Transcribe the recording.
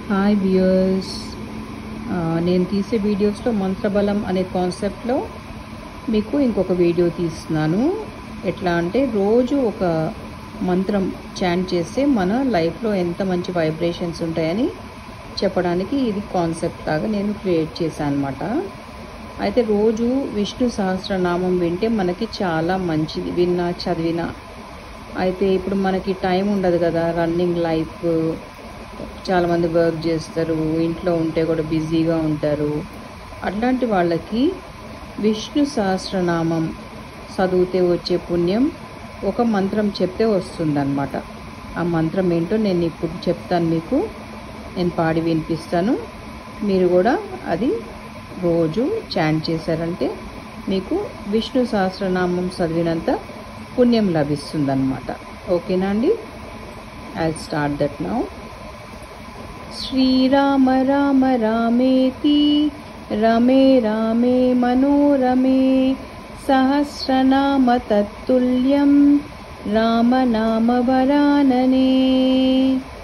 hi viewers నేను తీసే వీడియోస్లో మంత్రబలం అనే కాన్సెప్ట్లో మీకు ఇంకొక వీడియో తీస్తున్నాను ఎట్లా అంటే రోజు ఒక మంత్రం చాంట్ చేస్తే మన లైఫ్లో ఎంత మంచి వైబ్రేషన్స్ ఉంటాయని చెప్పడానికి ఇది కాన్సెప్ట్ లాగా నేను క్రియేట్ చేశాను అనమాట అయితే రోజు విష్ణు సహస్రనామం వింటే మనకి చాలా మంచిది విన్నా చదివినా అయితే ఇప్పుడు మనకి టైం ఉండదు కదా రన్నింగ్ లైఫ్ చాలామంది వర్క్ చేస్తారు ఇంట్లో ఉంటే కూడా బిజీగా ఉంటారు అట్లాంటి వాళ్ళకి విష్ణు సహస్రనామం చదివితే వచ్చే పుణ్యం ఒక మంత్రం చెప్తే వస్తుందన్నమాట ఆ మంత్రం ఏంటో నేను ఇప్పుడు చెప్తాను మీకు నేను పాడి వినిపిస్తాను మీరు కూడా అది రోజు చాంట్ చేశారంటే మీకు విష్ణు సహస్రనామం చదివినంత పుణ్యం లభిస్తుందన్నమాట ఓకేనా అండి I start that now Sri Rama Rama రామేతి రమే రామే మనోరమే సహస్రనామ తత్తుల్యం రామనామ వరాననే